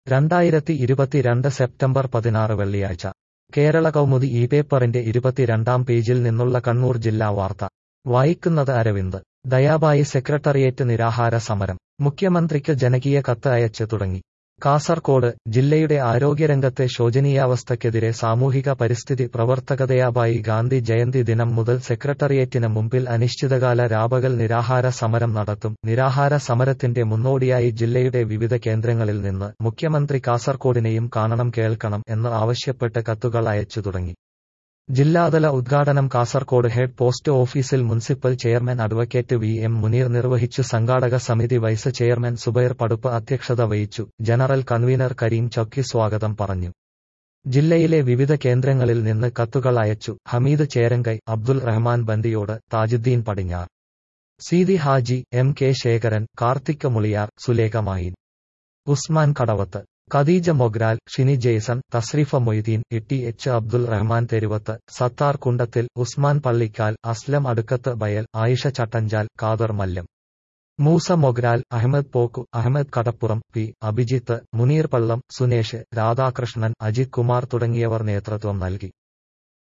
രണ്ടായിരത്തി ഇരുപത്തിരണ്ട് സെപ്റ്റംബർ പതിനാറ് വെള്ളിയാഴ്ച കേരള കൗമുദി ഈ പേപ്പറിന്റെ ഇരുപത്തിരണ്ടാം പേജിൽ നിന്നുള്ള കണ്ണൂർ ജില്ലാ വാർത്ത വായിക്കുന്നത് അരവിന്ദ് ദയാബായി സെക്രട്ടറിയേറ്റ് നിരാഹാര സമരം മുഖ്യമന്ത്രിക്ക് ജനകീയ കത്ത് അയച്ച് തുടങ്ങി കാസർകോട് ജില്ലയുടെ ആരോഗ്യരംഗത്തെ ശോചനീയാവസ്ഥയ്ക്കെതിരെ സാമൂഹിക പരിസ്ഥിതി പ്രവർത്തകതയാബായി ഗാന്ധി ജയന്തി ദിനം മുതൽ സെക്രട്ടറിയേറ്റിന് മുമ്പിൽ അനിശ്ചിതകാല രാപകൽ നിരാഹാര സമരം നടത്തും നിരാഹാര സമരത്തിന്റെ മുന്നോടിയായി ജില്ലയുടെ വിവിധ കേന്ദ്രങ്ങളിൽ നിന്ന് മുഖ്യമന്ത്രി കാസർകോടിനെയും കാണണം കേൾക്കണം എന്ന് ആവശ്യപ്പെട്ട് കത്തുകൾ അയച്ചു തുടങ്ങി ജില്ലാതല ഉദ്ഘാടനം കാസർകോട് ഹെഡ് പോസ്റ്റ് ഓഫീസിൽ municipal chairman advocate V M Muneer നിർവഹിച്ചു സംഘാടക സമിതി വൈസ് ചെയർമാൻ സുബൈർ പടുപ്പ് അധ്യക്ഷത വഹിച്ചു ജനറൽ കൺവീനർ കരീം ചൌക്കി സ്വാഗതം പറഞ്ഞു ജില്ലയിലെ വിവിധ കേന്ദ്രങ്ങളിൽ നിന്ന് കത്തുകൾ അയച്ചു Hameed Cherangai Abdul Rahman Bandiyod Thajudheen Padinhar Seethi Haji M K Shekharan Karthik Muliyar Suleka Mayin Usman Kadavath Khadeeja Mogral Shini Jason Thasreefa Moideen Itty H Abdul Rahman Theruvath Sathar Kundathil Usman Pallikkal Aslam Adukkath Bayal Ayisha Chattanchal Kader Mallam Moosa Mogral Ahmed Pokku Ahmed Kadappuram P Abhijith Muneer Pallam Sunesh Radhakrishnan Ajith Kumar തുടങ്ങിയവർ നേതൃത്വം നൽകി